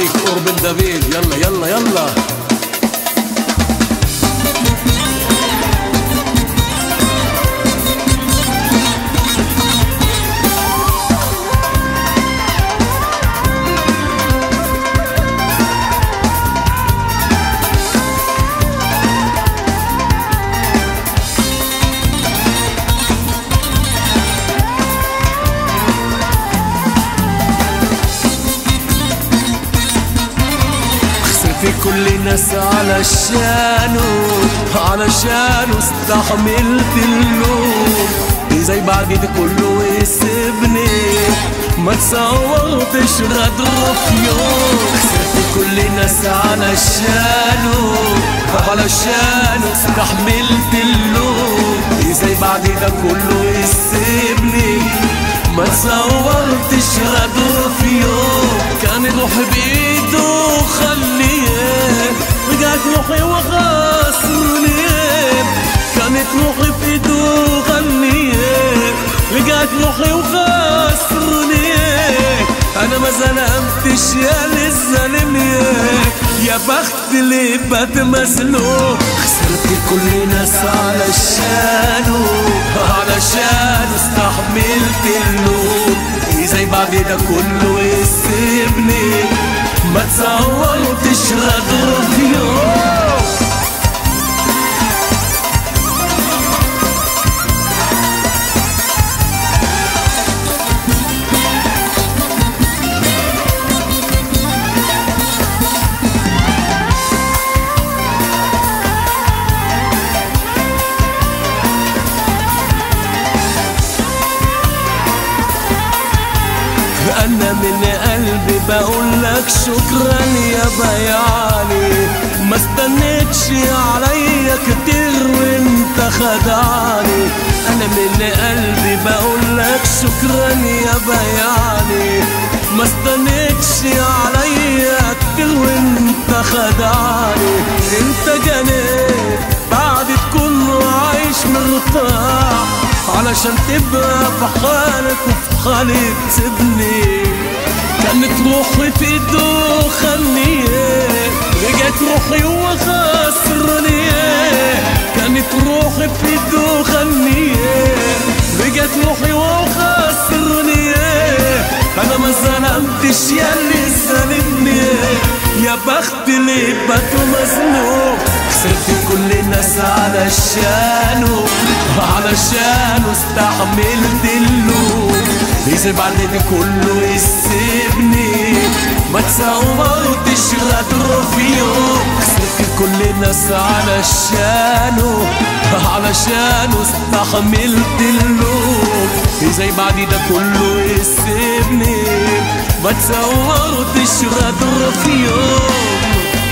عليك قرب دافيد يلا يلا يلا في كل ناس علشانه علشانه استحملت اللوم ازاي بعد ده كله يسيبني ما تصورتش غدره في يوم خسرت كل ناس علشانه علشانه استحملت اللوم ازاي بعد ده كله يسيبني ما تصورتش غدره في يوم كان يروح بايده خليه رجعت روحي وخسرني كانت روحي في ايده خليه رجعت روحي وخسرني انا ما ظلمتش يا اللي ظالمني يا بخت اللي بات مظلوم خسرت كل ناس علشانه علشان استحملت اللوم ازاي بعد ده كله يسيبني ما تصورتش غدر في يوم انا من قلبي بقول لك شكرا يا بياني ما استنيتش عليا كتير وانت خدعني انا من قلبي بقول لك شكرا يا بياني ما استنيتش عليا كتير وانت خدعني انت جنيت بعد تكون عايش مرتاح علشان تبقى في حالك وفي حالي تسيبني كانت روحي في ايده خليه رجعت روحي وخسرني كانت روحي في ايده خليه رجعت روحي وخسرني انا ما ظلمتش يا اللي ظالمني يا بخت اللي بات مظلوم خسرت كل الناس علشانه علشانه استحملت اللوم إذا بعد ده كله يسيبني ما تصورتش غدر في يوم خسرت كل الناس علشانه علشانه استحملت اللوم إذا بعد ده كله يسيبني ما تصورتش غدر في يوم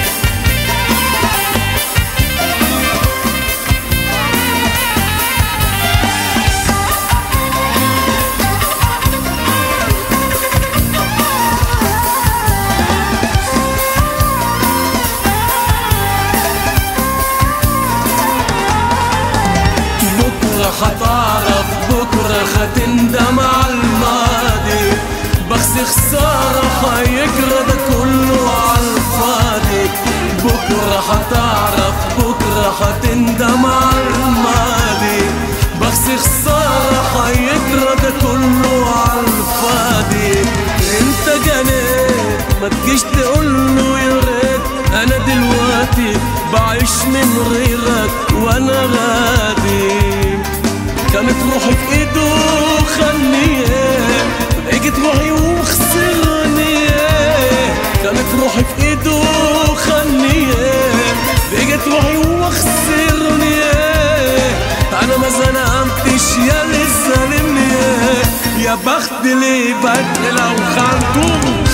بكرة هتعرف بكرة هتندم على الماضي بس خسارة هيجرى ده كله على الفاضي بكرة هتعرف بكرة هتندم على الماضي بس خسارة هيجرى ده كله على الفاضي انت جنيت ما تجيش تقوله يا ريت انا دلوقتي بعيش من غيرك وانا غادي كانت روحي في ايده خليه اجت روحي وخسرني كانت روحي في ايده خليه اجت روحي وخسرني انا ما ظلمتش يا اللي ظالمني يا بخت اللي بدل لو خانتوه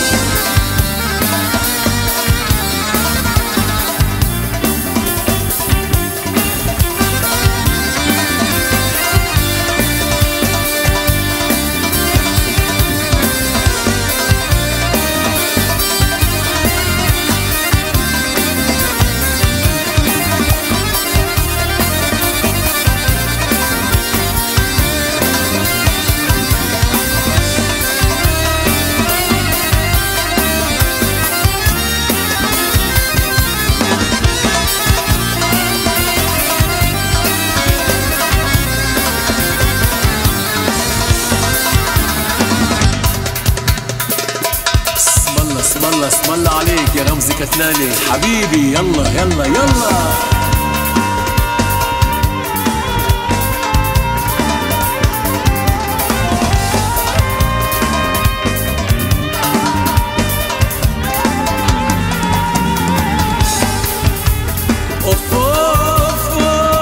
يلا اسم الله عليك يا رمزي كتلاني حبيبي يلا يلا يلا أوف أوف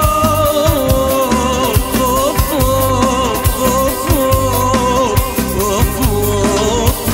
أوف أوف أوف أوف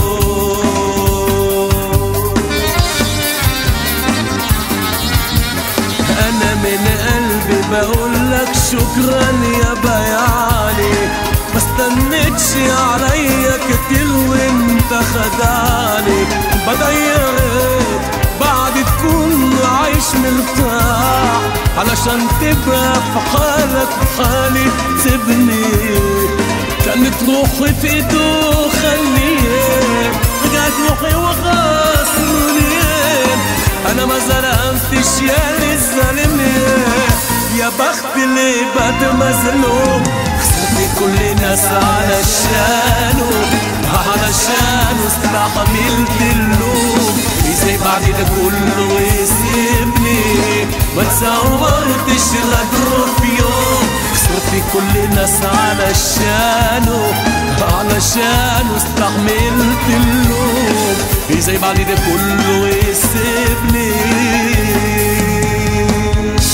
أنا من قلبي بقول لك شكرا يا بياني ما استنيتش عليا كتير وانت خدعني بضيعك بعد تكون عايش مرتاح علشان تبقى في حالك في حالي سيبني كانت روحي في ايده خليه رجعت روحي وغصني انا ما ظلمتش يا اللي ظالمني يا بخت اللي بد مظلوم خسرت كل الناس علشانه علشانه استحملت اللوم ازاي بعد ده كله يسيبني ما تصورتش غدره في يوم خسرت كل الناس علشانه علشانه استحملت اللوم ازاي بعد ده كله يسيبني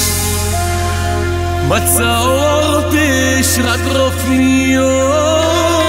ما تصورتش غدره في يوم